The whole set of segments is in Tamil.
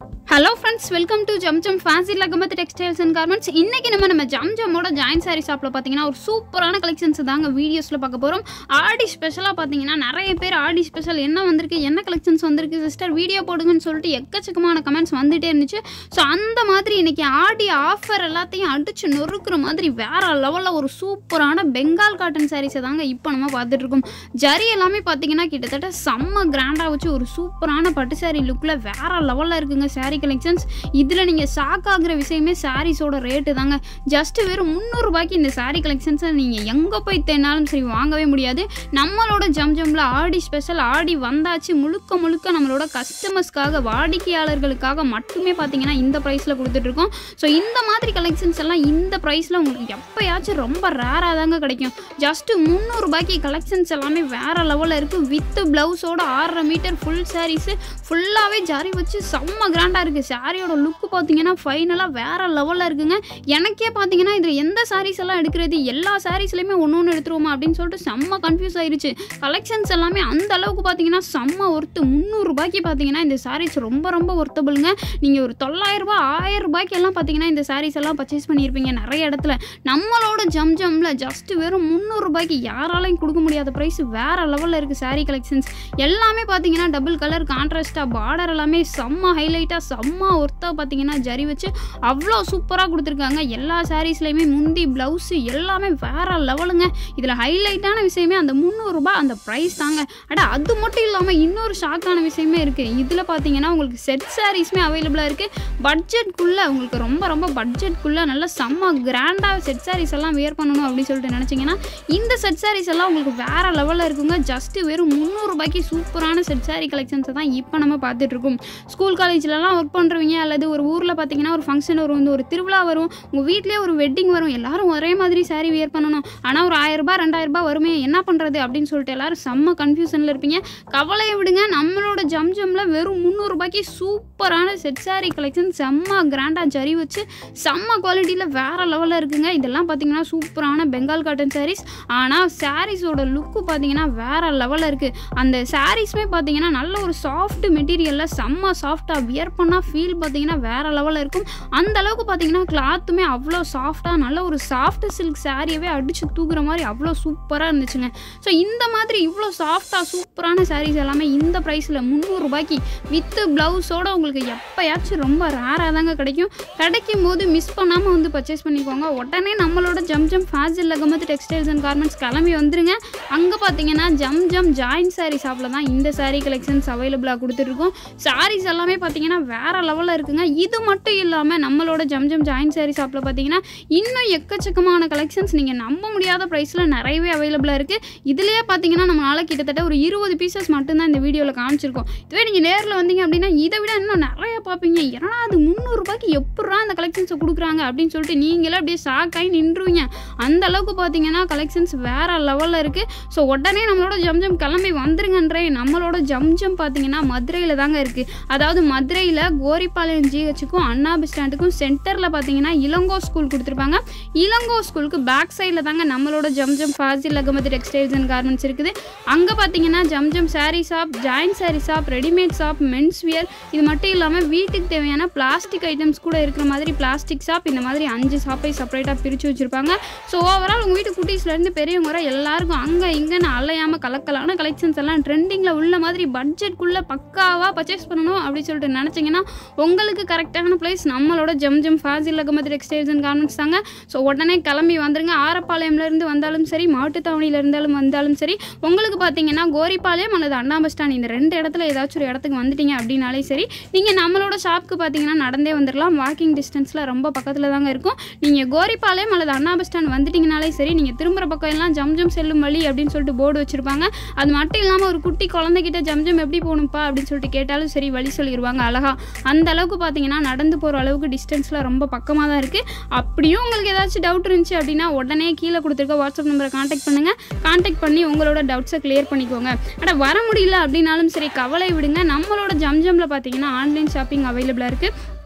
hello friends welcome to Zam Zam fancy லகமத் டெக்ஸ்டைல்ஸ் அண்ட் கார்மெண்ட்ஸ் இன்னைக்கு நம்ம நம்ம ஜம் ஜம்மோட ஜாயின் சாரி ஷாப்பில் பார்த்தீங்கன்னா ஒரு சூப்பரான கலெக்ஷன்ஸ் தாங்க வீடியோஸில் பார்க்க போகிறோம் ஆடி ஸ்பெஷலாக பார்த்தீங்கன்னா நிறைய பேர் ஆடி ஸ்பெஷல் என்ன வந்திருக்கு என்ன கலெக்ஷன்ஸ் வந்திருக்கு சிஸ்டர் வீடியோ போடுங்கன்னு சொல்லிட்டு எக்கச்சக்கமான கமெண்ட்ஸ் வந்துட்டே இருந்துச்சு ஸோ அந்த மாதிரி இன்னைக்கு ஆடி ஆஃபர் எல்லாத்தையும் அடிச்சு நொறுக்குற மாதிரி வேற லெவலில் ஒரு சூப்பரான பெங்கால் காட்டன் சாரீஸை தாங்க இப்போ நம்ம பார்த்துட்டு இருக்கோம் ஜரி எல்லாமே பார்த்தீங்கன்னா கிட்டத்தட்ட செம்ம கிராண்டாக வச்சு ஒரு சூப்பரான பட்டு சாரி லுக்கில் வேற லெவலில் இருக்குங்க சாரீ கலெக்ஷன்ஸ் இதில் நீங்கள் ஷாக் ஆகுற விஷயமே சாரீஸோட ரேட்டு தாங்க ஜஸ்ட் வெறும் முந்நூறுபாய்க்கு இந்த சாரீ கலெக்ஷன்ஸை நீங்கள் எங்கே போய் தேனாலும் சரி வாங்கவே முடியாது நம்மளோட ஜம் ஜம்ல ஆடி ஸ்பெஷல் ஆடி வந்தாச்சு முழுக்க முழுக்க நம்மளோட கஸ்டமர்ஸ்க்காக வாடிக்கையாளர்களுக்காக மட்டுமே பார்த்தீங்கன்னா இந்த ப்ரைஸில் கொடுத்துட்ருக்கோம் ஸோ இந்த மாதிரி கலெக்ஷன்ஸ் எல்லாம் இந்த ப்ரைஸில் உங்களுக்கு எப்போயாச்சும் ரொம்ப ரேராக தாங்க கிடைக்கும் ஜஸ்ட்டு முந்நூறுபாய்க்கு கலெக்ஷன்ஸ் எல்லாமே வேறு லெவலில் இருக்குது வித் ப்ளவுஸோட ஆறரை மீட்டர் ஃபுல் சாரீஸு ஃபுல்லாகவே ஜரி வச்சு செம்ம கிராண்டாக இருக்குது சாரியோட லுக்கு பார்த்தீங்கன்னா ஃபைனலாக வேறு லெவலில் இருக்குங்க எனக்கே பார்த்தீங்கன்னா இதில் எந்த சாரீஸ் எல்லாம் எடுக்கிறது எல்லா சாரீஸ்லையுமே ஒன்று ஒன்று எடுத்துருவோமா அப்படின்னு சொல்லிட்டு செம்ம கன்ஃபியூஸ் ஆயிருச்சு கலெக்ஷன்ஸ் எல்லாமே அந்த அளவுக்கு பார்த்தீங்கன்னா செம்ம ஒர்த்து முந்நூறுரூபாய்க்கு பார்த்தீங்கன்னா இந்த சாரீஸ் ரொம்ப ரொம்ப ஒர்த்தபிளுங்க நீங்கள் ஒரு தொள்ளாயிரரூபா ஆயிரம் ரூபாய்க்கு எல்லாம் பார்த்தீங்கன்னா இந்த சாரீஸ் எல்லாம் பர்ச்சேஸ் பண்ணியிருப்பீங்க நிறைய இடத்துல நம்மளோட ஜம் ஜம்ல ஜஸ்ட் வெறும் முந்நூறுரூபாய்க்கு யாராலையும் கொடுக்க முடியாத ப்ரைஸ் வேற லெவலில் இருக்குது சாரீ கலெக்ஷன்ஸ் எல்லாமே பார்த்தீங்கன்னா டபுள் கலர் கான்ட்ராஸ்டாக பார்டர் எல்லாமே செம்ம ஹைலைட்டாக செம்ம ஒர்த்தாக பார்த்தீங்கன்னா ஜரி வச்சு அவ்வளோ சூப்பராக கொடுத்துருக்காங்க எல்லா சாரீஸ்லையுமே முந்தி ப்ளவுஸு எல்லாமே வேற லெவலுங்க இதில் ஹைலைட்டான விஷயமே அந்த முந்நூறுரூபா அந்த ப்ரைஸ் தாங்க அட அது மட்டும் இல்லாமல் இன்னொரு ஷாக்கான விஷயமே இருக்குது இதில் பார்த்தீங்கன்னா உங்களுக்கு செட் சாரீஸுமே அவைலபிளாக இருக்குது பட்ஜெட்குள்ளே உங்களுக்கு ரொம்ப ரொம்ப பட்ஜெட்குள்ளே நல்ல செம்ம கிராண்டாக செட் சாரீஸ் எல்லாம் வியர் பண்ணணும் அப்படின்னு சொல்லிட்டு நினச்சிங்கன்னா இந்த செட் சாரீஸ் எல்லாம் உங்களுக்கு வேறு லெவலில் இருக்குங்க ஜஸ்ட்டு வெறும் முந்நூறுபாய்க்கு சூப்பரான செட் சாரீ கலெக்ஷன்ஸை தான் இப்போ நம்ம பார்த்துட்ருக்கோம் ஸ்கூல் காலேஜ்லலாம் ஒர்க் பண்ணுறவங்க அல்லது ஒரு ஊரில் பார்த்தீங்கன்னா ஒரு ஃபங்க்ஷன் வரும் வந்து ஒரு திருவிழா வரும் உங்கள் வீட்லேயே ஒரு வெட்டிங் வரும் எல்லாரும் ஒரே மாதிரி சாரீ வியர் பண்ணணும் ஆனால் ஒரு ஆயிரரூபா ரெண்டாயிரரூபா வருமே என்ன பண்ணுறது அப்படின்னு சொல்லிட்டு எல்லாரும் செம்ம கன்ஃபியூஷனில் இருப்பீங்க கவலையை விடுங்க நம்மளோட ஜம் ஜம்ல வெறும் முந்நூறுபாய்க்கு சூப்பரான செட் சாரீ கலெக்ஷன் செம்ம கிராண்டாக ஜரி வச்சு செம்ம குவாலிட்டியில் வேறு லெவலில் இருக்குங்க இதெல்லாம் பார்த்தீங்கன்னா சூப்பரான பெங்கால் காட்டன் சாரீஸ் ஆனால் சாரீஸோட லுக்கு பார்த்தீங்கன்னா வேறு லெவலில் இருக்குது அந்த சாரீஸுமே பார்த்தீங்கன்னா நல்ல ஒரு சாஃப்ட் மெட்டீரியலில் செம்ம சாஃப்டாக வியர் பண்ணால் ஃபீல் பார்த்தீங்கன்னா வேறு லெவலில் இருக்கும் அந்த அளவுக்கு பார்த்தீங்கன்னா கிளாத்துமே அவ்வளோ சாஃப்டாக நல்ல ஒரு சாஃப்ட் சில்க் சாரியவே அடித்து தூக்குற மாதிரி அவ்வளோ சூப்பராக இருந்துச்சுங்க ஸோ இந்த மாதிரி இவ்வளோ சாஃப்டாக சூப்பரான சாரீஸ் எல்லாமே இந்த ப்ரைஸில் முந்நூறுரூபாய்க்கு வித்து ப்ளவுஸோட உங்களுக்கு எப்போயாச்சும் ரொம்ப ரேராக தாங்க கிடைக்கும் கிடைக்கும் போது மிஸ் பண்ணாமல் வந்து பர்ச்சேஸ் பண்ணிக்கோங்க உடனே நம்மளோட ஜம் ஜம் ஃபாசில் லகமத் டெக்ஸ்டைல்ஸ் அண்ட் கார்மெண்ட்ஸ் கிளம்பி வந்துருங்க அங்கே பார்த்தீங்கன்னா ஜம் ஜம் ஜாயின் சாரீ ஷாப்பில் தான் இந்த சாரீ கலெக்ஷன்ஸ் அவைலபிளாக கொடுத்துருக்கோம் சாரீஸ் எல்லாமே பார்த்தீங்கன்னா வேறு லெவலில் இருக்குங்க இது மட்டும் இல்லாமல் நம்மளோட ஜம் ஜம் ஜாயின் சாரீ ஷாப்பில் பார்த்தீங்கன்னா இன்னும் எக்கச்சக்கமான கலெக்ஷன்ஸ் நீங்கள் நம்ப முடியாத ப்ரைஸில் நிறையவே அவைலபிளாக இருக்குது இதுலேயே பார்த்தீங்கன்னா நம்மளால கிட்டத்தட்ட ஒரு இருபது பீசஸ் மட்டும்தான் இந்த வீடியோவில் காமிச்சிருக்கோம் இதுவே நீங்கள் நேரில் வந்தீங்க அப்படின்னா இதை விட இன்னும் நிறைய பார்ப்பீங்க ஏன்னா அது முந்நூறுரூபாய்க்கு எப்படா அந்த கலெக்ஷன்ஸை கொடுக்குறாங்க அப்படின்னு சொல்லிட்டு நீங்களே அப்படியே ஷாக் ஆகி நின்றுவீங்க அந்த அளவுக்கு பார்த்தீங்கன்னா கலெக்ஷன்ஸ் வேற லெவலில் இருக்குது ஸோ உடனே நம்மளோட ஜம்ஜம் கிளம்பி வந்துருங்கன்றே நம்மளோட ஜம்ஜம் பார்த்தீங்கன்னா மதுரையில் தாங்க இருக்குது அதாவது மதுரையில் கோரிப்பாளையம் ஜிஹெச்சுக்கும் அண்ணா பஸ் ஸ்டாண்டுக்கும் சென்டரில் பார்த்தீங்கன்னா இளங்கோ ஸ்கூல் கொடுத்துருப்பாங்க இளங்கோ ஸ்கூலுக்கு பேக் சைடில் தாங்க நம்மளோட Zamzam Fazil Ahmed textiles and garments இருக்குது அங்கே பார்த்தீங்கன்னா Zamzam saree shop join saree shop readymade shop men's wear இது மட்டும் இல்லாமல் வீட்டுக்கு தேவையான பிளாஸ்டிக் ஐட்டம்ஸ் கூட இருக்கிற மாதிரி பிளாஸ்டிக் ஷாப் இந்த மாதிரி அஞ்சு ஷாப்பை செப்பரேட்டாக பிரித்து வச்சுருப்பாங்க ஸோ ஓவரால் உங்கள் வீட்டு குட்டீஸ்லேருந்து பெரியவங்க வரை எல்லாருக்கும் அங்கே இங்கேன்னு அலையாமல் கலக்கலான கலெக்ஷன்ஸ் எல்லாம் ட்ரெண்டிங்கில் உள்ள மாதிரி பட்ஜெட்குள்ளே பக்காவாக பர்ச்சேஸ் பண்ணணும் அப்படின்னு சொல்லிட்டு நினச்சிங்கன்னா உங்களுக்கு கரெக்டான பிளேஸ் நம்மளோட Zam Zam Fazil Ahmed textiles and garments தாங்க ஸோ உடனே கிளம்பி வந்துருங்க ஆரப்பாளையம்லேருந்து வந்தாலும் சரி மாட்டுத்தாவணியில் இருந்தாலும் வந்தாலும் சரி உங்களுக்கு பார்த்தீங்கன்னா கோரிப்பாளையம் அல்லது அண்ணா பஸ் ஸ்டாண்ட் இந்த ரெண்டு இடத்துல ஏதாச்சும் ஒரு இடத்துக்கு வந்துட்டீங்க அப்படின்னாலே சரி நீங்கள் நம்மளோட ஷாப்புக்கு பார்த்தீங்கன்னா நடந்தே வந்துடலாம் வாக்கிங் டிஸ்டன்ஸில் ரொம்ப பக்கத்தில் தாங்க இருக்கும் நீங்கள் கோரிப்பாளையம் அல்லது அண்ணா பஸ் ஸ்டாண்ட் வந்துட்டீங்கனாலே சரி நீங்கள் திரும்புகிற பக்கம் எல்லாம் ஜம் ஜம் செல்லும் வழி அப்படின்னு சொல்லிட்டு போர்டு வச்சுருப்பாங்க அது மட்டும் இல்லாமல் ஒரு குட்டி குழந்தைகிட்ட ஜம் ஜம் எப்படி போகணும்ப்பா அப்படின்னு சொல்லிட்டு கேட்டாலும் சரி வழி சொல்லிடுவாங்க அழகா அந்த அளவுக்கு பார்த்தீங்கன்னா நடந்து போகிற அளவுக்கு டிஸ்டன்ஸில் ரொம்ப பக்கமாக தான் இருக்குது அப்படியும் உங்களுக்கு ஏதாச்சும் டவுட் இருந்துச்சு அப்படின்னா உடனே கீழே கொடுத்துருக்க வாட்ஸ்அப் நம்பரை காண்டாக்ட் பண்ணுங்கள் காண்டாக்ட் பண்ணி உங்களோட டவுட்ஸை கிளியர் பண்ணிக்கோங்க ஆனால் வர முடியல அப்படின்னாலும் சரி கவலை விடுங்க நம்மளோட ஜம் ஜம்ல பார்த்தீங்கன்னா ஆன்லைன் ஷாப்பிங் அவைலபிளாக இருக்குது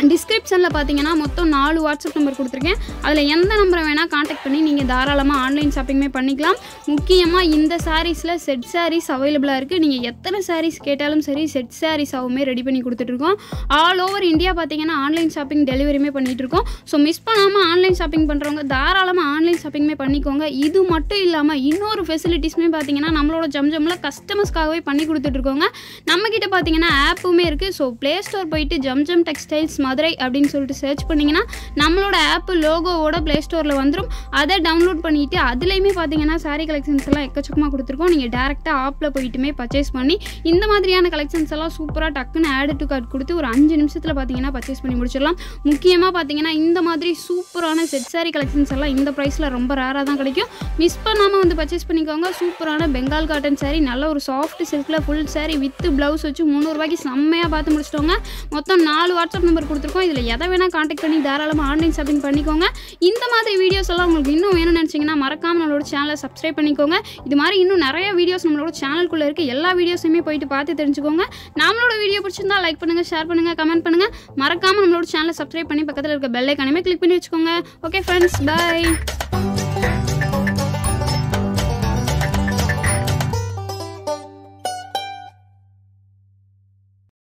டிஸ்கிரிப்ஷனில் பார்த்தீங்கன்னா மொத்தம் நாலு வாட்ஸ்அப் நம்பர் கொடுத்துருக்கேன் அதில் எந்த நம்பரை வேணால் காண்டாக்ட் பண்ணி நீங்கள் தாராளமாக ஆன்லைன் ஷாப்பிங்குமே பண்ணிக்கலாம் முக்கியமாக இந்த சாரீஸில் செட் சாரீஸ் அவைலபிளாக இருக்குது நீங்கள் எத்தனை சாரீஸ் கேட்டாலும் சரி செட் சாரீஸாகவுமே ரெடி பண்ணி கொடுத்துட்ருக்கோம் ஆல் ஓவர் இந்தியா பார்த்தீங்கன்னா ஆன்லைன் ஷாப்பிங் டெலிவரியுமே பண்ணிகிட்டு இருக்கோம் ஸோ மிஸ் பண்ணாமல் ஆன்லைன் ஷாப்பிங் பண்ணுறவங்க தாராளமாக ஆன்லைன் ஷாப்பிங்குமே பண்ணிக்கோங்க இது மட்டும் இல்லாமல் இன்னொரு ஃபெசிலிட்டிஸுமே பார்த்தீங்கன்னா நம்மளோட ஜம்ஜம்மில் கஸ்டமர்ஸ்க்காகவே பண்ணி கொடுத்துட்ருக்கோங்க நம்மக்கிட்ட பார்த்தீங்கன்னா ஆப்புமே இருக்குது ஸோ ப்ளே ஸ்டோர் போயிட்டு ஜம்ஜம் டெக்ஸ்டைல்ஸ் மதுரை அப்படின்னு சொல்லிட்டு சர்ச் பண்ணிங்கன்னா நம்மளோட ஆப்பு லோகோவோட ப்ளே ஸ்டோரில் வந்துடும் அதை டவுன்லோட் பண்ணிவிட்டு அதுலேயுமே பார்த்தீங்கன்னா சாரீ கலெக்ஷன்ஸ் எல்லாம் எக்கச்சக்கமாக கொடுத்துருக்கோம் நீங்கள் டேரெக்டாக ஆப்பில் போயிட்டுமே பர்ச்சேஸ் பண்ணி இந்த மாதிரியான கலெக்ஷன்ஸ் எல்லாம் சூப்பராக டக்குன்னு ஆட் டு கார்ட் கொடுத்து ஒரு அஞ்சு நிமிஷத்தில் பார்த்தீங்கன்னா பர்ச்சேஸ் பண்ணி முடிச்சிடலாம் முக்கியமாக பார்த்தீங்கன்னா இந்த மாதிரி சூப்பரான செட் சாரீ கலெக்ஷன்ஸ் எல்லாம் இந்த ப்ரைஸில் ரொம்ப ரேராக தான் கிடைக்கும் மிஸ் பண்ணாமல் வந்து பர்ச்சேஸ் பண்ணிக்கோங்க சூப்பரான பெங்கால் காட்டன் saree நல்ல ஒரு சாஃப்ட் சில்கில் ஃபுல் saree வித் ப்ளவுஸ் வச்சு முந்நூறுபாய்க்கு செம்மையாக பார்த்து முடிச்சிட்டோங்க மொத்தம் நாலு வாட்ஸ்அப் நம்பர் கொடுத்துருக்கோம் இதில் எதை வேணால் காண்டாக்ட் பண்ணி தாராளமாக ஆன்லைன் ஷாப்பிங் பண்ணிக்கோங்க இந்த மாதிரி வீடியோஸ் எல்லாம் உங்களுக்கு இன்னும் வேணும்னு நினச்சிங்கன்னா மறக்காமல் நம்மளோட சேனலை சப்ஸ்கிரைப் பண்ணிக்கோங்க இது மாதிரி இன்னும் நிறைய வீடியோஸ் நம்மளோட சேனலுக்குள்ளே இருக்க எல்லா வீடியோஸுமே போயிட்டு பார்த்து தெரிஞ்சுக்கோங்க நம்மளோட வீடியோ பிடிச்சிருந்தா லைக் பண்ணுங்கள் ஷேர் பண்ணுங்கள் கமெண்ட் பண்ணுங்கள் மறக்காமல் நம்மளோட சேனலை சப்ஸ்கிரைப் பண்ணி பக்கத்தில் இருக்க பெல் ஐக்கானுமே கிளிக் பண்ணி வச்சுக்கோங்க ஓகே ஃப்ரெண்ட்ஸ் பை